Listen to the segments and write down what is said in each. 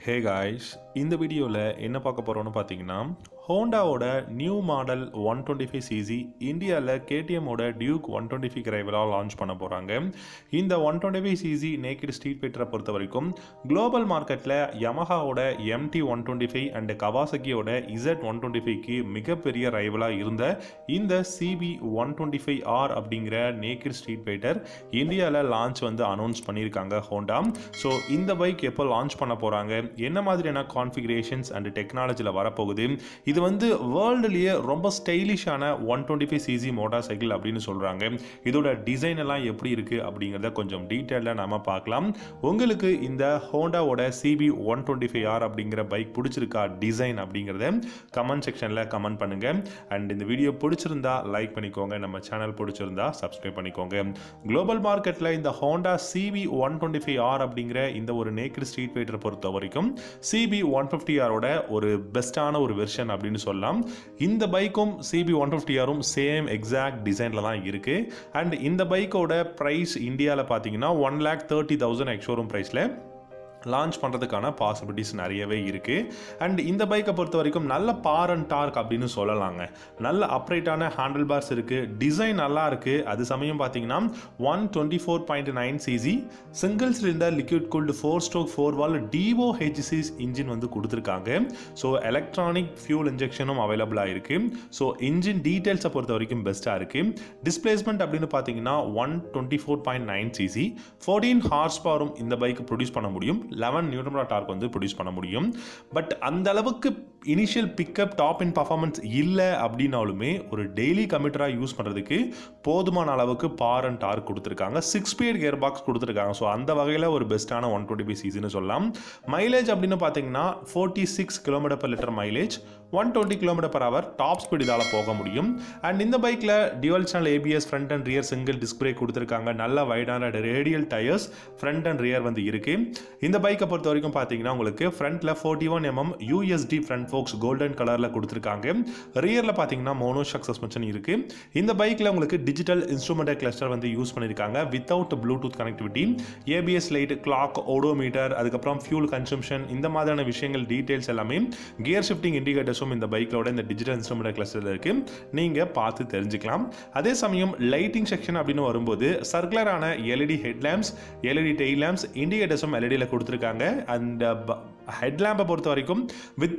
hey guys இந்த வீடியோவில் என்ன பார்க்க போகிறோம்னு பார்த்தீங்கன்னா ஹோண்டாவோட new model one twenty five CC இந்தியாவில் கேடிஎம்மோட டியூக் ஒன் டுவெண்ட்டி ஃபைவ் கிரைவலாக லான்ச் பண்ண போகிறாங்க இந்த one twenty five CC naked street ஃபைட்டரை பொறுத்த வரைக்கும் குளோபல் மார்க்கெட்டில் யமஹாவோட MT one twenty five and கவாசக்கியோட இசட் ஒன் டுவெண்ட்டி ஃபைவ்க்கு மிகப்பெரிய ரைவலாக இருந்த இந்த CB one twenty five R அப்படிங்கிற நேக்கட் ஸ்ட்ரீட் ஃபைட்டர் இந்தியாவில் லான்ச் வந்து அனௌன்ஸ் பண்ணியிருக்காங்க ஹோண்டா ஸோ இந்த பைக் எப்போ லான்ச் பண்ண போகிறாங்க என்ன மாதிரியான கான்ஃபிகரேஷன்ஸ் அண்ட் டெக்னாலஜியில் வரப்போகுது இது வந்து வேர்ல்டுலேயே ரொம்ப ஸ்டைலிஷான one twenty five CC motorcycle அப்படின்னு சொல்கிறாங்க இதோட டிசைன் எல்லாம் எப்படி இருக்குது அப்படிங்கிறத கொஞ்சம் டீட்டெயிலாக நாம பார்க்கலாம் உங்களுக்கு இந்த ஹோண்டாவோட CB one twenty five R அப்படிங்கிற பைக் பிடிச்சிருக்கா டிசைன் அப்படிங்கிறத கமெண்ட் செக்ஷனில் கமெண்ட் பண்ணுங்க அண்ட் இந்த வீடியோ பிடிச்சிருந்தா லைக் பண்ணிக்கோங்க நம்ம சேனல் பிடிச்சிருந்தா சப்ஸ்கிரைப் பண்ணிக்கோங்க குளோபல் மார்க்கெட்டில் இந்த Honda CB one twenty five R அப்படிங்கிற இந்த ஒரு நேக்கட் ஸ்ட்ரீட் ஃபைட்டரை பொறுத்த வரைக்கும் சிபி ஒன் ஃபிஃப்டி ஆரோட ஒரு பெஸ்ட்டான ஒரு வெர்ஷன் அப்படின்னு சொல்லலாம் இந்த பைக்கும் சிபி ஒன் ஃபிஃப்டி ஆரும் சேம் எக்ஸாக்ட் டிசைனில் தான் இருக்குது அண்ட் இந்த பைக்கோட ப்ரைஸ் இந்தியாவில் பார்த்தீங்கன்னா one lakh thirty thousand ex showroom ப்ரைஸில் லான்ச் பண்ணுறதுக்கான பாசிபிலிட்டிஸ் நிறையவே இருக்குது அண்ட் இந்த பைக்கை பொறுத்த வரைக்கும் நல்ல பார் அண்ட் டார்க் அப்படின்னு சொல்லலாங்க நல்ல அப்ரைட்டான ஹேண்டில் பார்ஸ் இருக்குது டிசைன் நல்லா இருக்குது அது சமயம் பார்த்தீங்கன்னா one twenty four point nine CC single cylinder liquid cooled four stroke four valve DOHC engine வந்து கொடுத்துருக்காங்க ஸோ எலக்ட்ரானிக் ஃபியூல் இன்ஜெக்ஷனும் அவைலபிளாக இருக்குது ஸோ இன்ஜின் டீட்டெயில்ஸை பொறுத்த வரைக்கும் பெஸ்ட்டாக இருக்குது டிஸ்பிளேஸ்மெண்ட் அப்படின்னு பார்த்தீங்கன்னா one twenty four point nine CC fourteen horse பவரும் இந்த பைக் ப்ரொடியூஸ் பண்ண முடியும் லெவன் நியூட்ரமரா டார்க் வந்து ப்ரொடியூஸ் பண்ண முடியும் பட் அந்த அளவுக்கு initial pickup top in performance இல்லை அப்படின்னாலுமே ஒரு டெய்லி கம்யூட்டராக யூஸ் பண்ணுறதுக்கு போதுமான அளவுக்கு பார் அண்ட் டார்க் கொடுத்துருக்காங்க சிக்ஸ் ஸ்பீட் கியர் பாக்ஸ் கொடுத்துருக்காங்க ஸோ அந்த வகையில் ஒரு பெஸ்ட்டான ஒன் டுவெண்ட்டி பி சிசின்னு சொல்லலாம் மைலேஜ் அப்படின்னு பார்த்தீங்கன்னா forty six kilometre per litre mileage one twenty kilometre per hour top speed இதால் போக முடியும் அண்ட் இந்த பைக்கில் dual channel ABS front and rear single disc brake கொடுத்துருக்காங்க நல்ல வைடான radial tyres front and rear வந்து இருக்கு இந்த பைக்கை பொறுத்த வரைக்கும் பார்த்தீங்கன்னா உங்களுக்கு ஃப்ரண்ட்ல forty one MM USD front forks golden கலரில் கொடுத்துருக்காங்க ரியரில் பார்த்தீங்கன்னா மோனோஷாக் சஸ்பென்ஷன் இருக்கு இந்த பைக்கில் உங்களுக்கு டிஜிட்டல் இன்ஸ்ட்ருமெண்டல் கிளஸ்டர் வந்து யூஸ் பண்ணியிருக்காங்க without Bluetooth connectivity ABS light clock odometer அதுக்கப்புறம் ஃபியூல் கன்சம்ஷன் இந்த மாதிரியான விஷயங்கள் டீட்டெயில்ஸ் எல்லாமே கியர் ஷிஃப்டிங் இண்டிகேட்டர்ஸும் இந்த பைக்கோட இந்த டிஜிட்டல் இன்ஸ்ட்ருமெண்டல் கிளஸ்டரில் இருக்கு நீங்கள் பார்த்து தெரிஞ்சுக்கலாம் அதே சமயம் லைட்டிங் செக்ஷன் அப்படின்னு வரும்போது சர்க்குலரான LED headlamps LED tail lamps இண்டிகேட்டர்ஸும் எல்இடியில் கொடுத்துருக்காங்க அண்ட் ஹெட்லாம்பை பொறுத்த வரைக்கும் வித்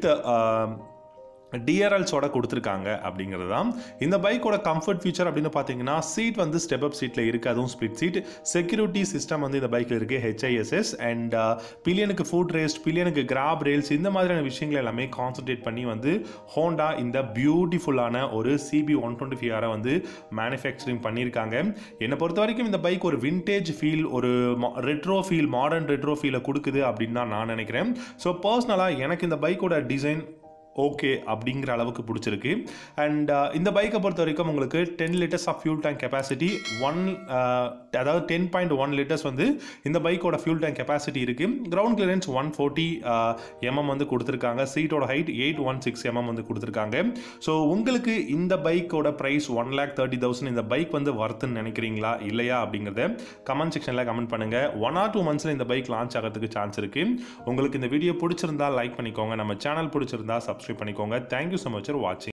டிஆர்எல்ஸோட கொடுத்துருக்காங்க அப்படிங்கிறது தான் இந்த பைக்கோட கம்ஃபர்ட் ஃபீச்சர் அப்படின்னு பார்த்தீங்கன்னா சீட் வந்து ஸ்டெப் அப் சீட்டில் இருக்குது அதுவும் ஸ்பிளிட் சீட் செக்யூரிட்டி சிஸ்டம் வந்து இந்த பைக்கில் இருக்குது ஹெச்ஐஎஸ்எஸ் அண்ட் பில்லியனுக்கு ஃபுட் ரேஸ்ட் பில்லியனுக்கு கிராப் ரேல்ஸ் இந்த மாதிரியான விஷயங்கள் எல்லாமே கான்சன்ட்ரேட் பண்ணி வந்து ஹோண்டா இந்த பியூட்டிஃபுல்லான ஒரு சிபி ஒன் டுவெண்ட்டி ஃபைவ் ஆரை வந்து மேனுஃபேக்சரிங் பண்ணியிருக்காங்க என்னை பொறுத்த வரைக்கும் இந்த பைக் ஒரு விண்டேஜ் ஃபீல் ஒரு ரெட்ரோ ஃபீல் மாடர்ன் ரெட்ரோ ஃபீலை கொடுக்குது அப்படின்னு தான் நான் நினைக்கிறேன் ஸோ பர்சனலாக எனக்கு இந்த பைக்கோட டிசைன் ஓகே அப்படிங்கிற அளவுக்கு பிடிச்சிருக்கு அண்ட் இந்த பைக்கை பொறுத்த வரைக்கும் உங்களுக்கு ten litres of fuel tank capacity one அதாவது டென் பாயிண்ட் ஒன் லிட்டர்ஸ் வந்து இந்த பைக்கோட ஃபியூல் டேங்க் கெப்பாசிட்டி இருக்குது ground clearance one forty MM வந்து கொடுத்துருக்காங்க சீட்டோட height eight one six MM வந்து கொடுத்துருக்காங்க ஸோ உங்களுக்கு இந்த பைக்கோட price one lakh thirty thousand இந்த பைக் வந்து வர்த்துன்னு நினைக்கிறீங்களா இல்லையா அப்படிங்கிறத கமெண்ட் செக்ஷனில் கமெண்ட் பண்ணுங்கள் ஒன் ஆர் டூ மந்த்ஸில் இந்த பைக் லான்ச் ஆகிறதுக்கு சான்ஸ் இருக்குது உங்களுக்கு இந்த வீடியோ பிடிச்சிருந்தா லைக் பண்ணிக்கோங்க நம்ம சேனல் பிடிச்சிருந்தா சப்ஸ்கிரைப் பண்ணிக்கோங்க தேங்க்யூ ஸோ மச் ஃபார் வாட்சிங்